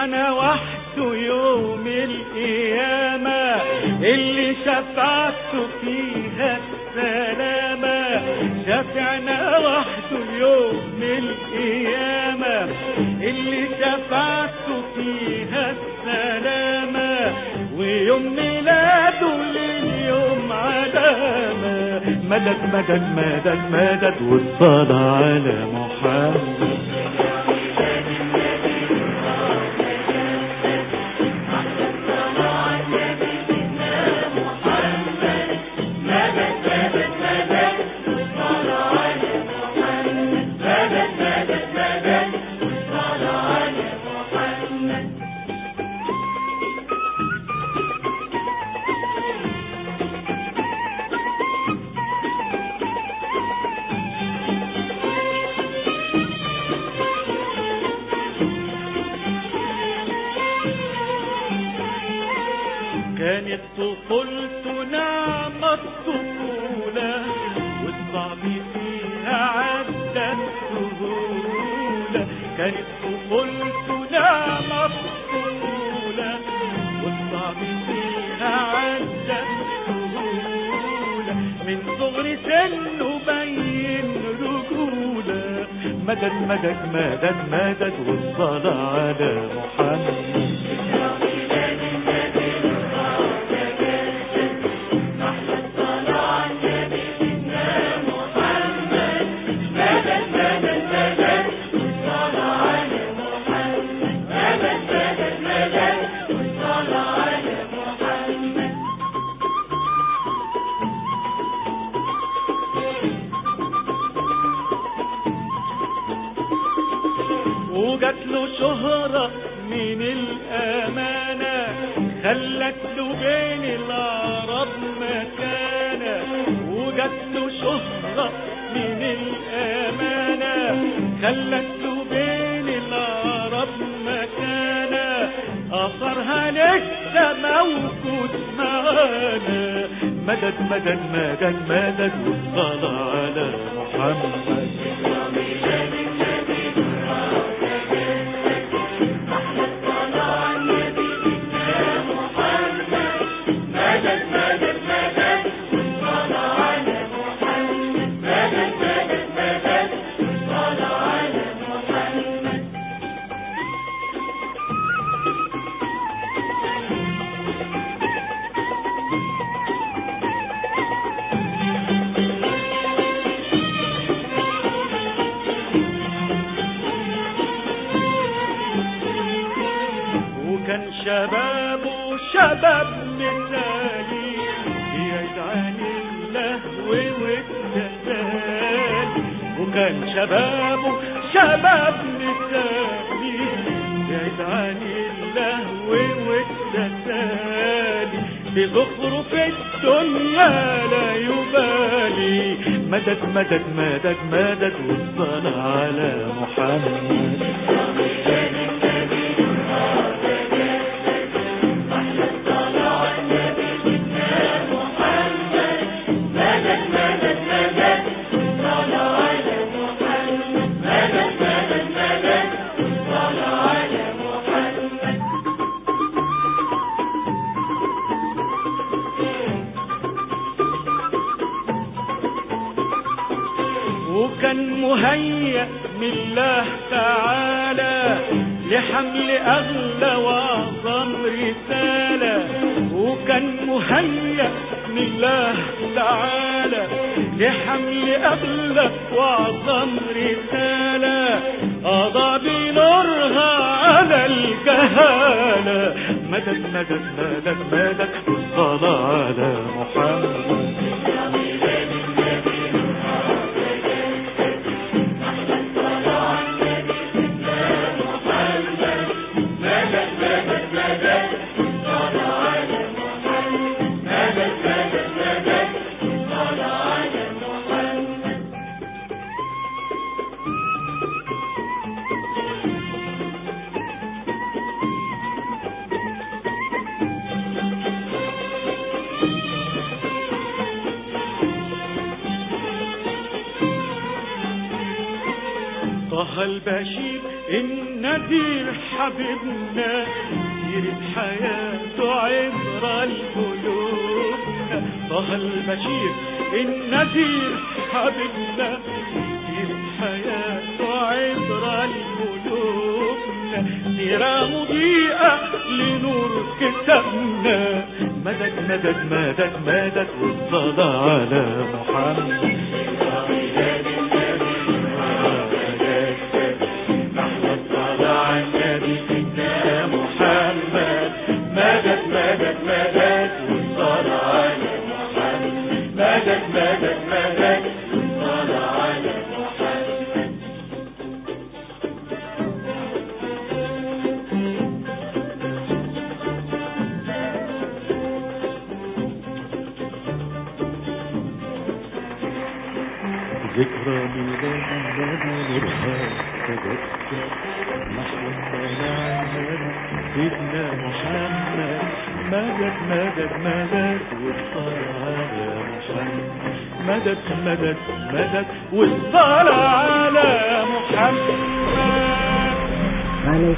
شفعنا وحده يوم القيامة اللي شفعته فيها السلامة شفعنا وحده يوم القيامة اللي شفعته فيها السلامة ويوم ميلاده لليوم علامة مدد مدد مدد مدد والصلاة على محمد كانت طفولته نعمة الطفولة والصعب فيها عدى السهولة كانت طفولته نعمة الطفولة والصعب فيها عدى السهولة من صغر سنه بين رجولة مدد مدد مدد مدد والصلاة على محمد وجات له شهرة من الأمانة خلت له بين العرب مكانة وجات له شهرة من الأمانة خلت له بين العرب مكانة أثرها لسه موجود معانا مدد مدد مدد مدد والصلاة على محمد وكان شبابه شباب مثالي يجعل اللهو والتسالي وكان شبابه شباب مثالي يجعل اللهو والتسالي بزخرف الدنيا لا يبالي مدد مدد مدد مدد والصلاة على محمد وكان مهيأ من الله تعالى لحمل أغلى وأعظم رسالة وكان مهيأ من الله تعالى لحمل أغلى وأعظم رسالة قضى بنورها على الجهالة مدد مدد مدد مدد والصلاة على محمد طه البشير النذير حبيبنا سيرة حياته عبرة لقلوبنا طه البشير النذير حبيبنا سيرة حياته عبرة لقلوبنا سيرة مضيئة لنور كتابنا مدد مدد مدد مدد والصلاة على محمد نحو الصلاة على النبي سيدنا محمد مدد مدد مدد والصلاة على محمد مدد مدد مدد والصلاة على محمد ذكرى ميلاد النبي نورها تذكر نحو الصلاة على سيدنا محمد مدد مدد مدد والصلاة على محمد مدد مدد مدد والصلاة على محمد عليه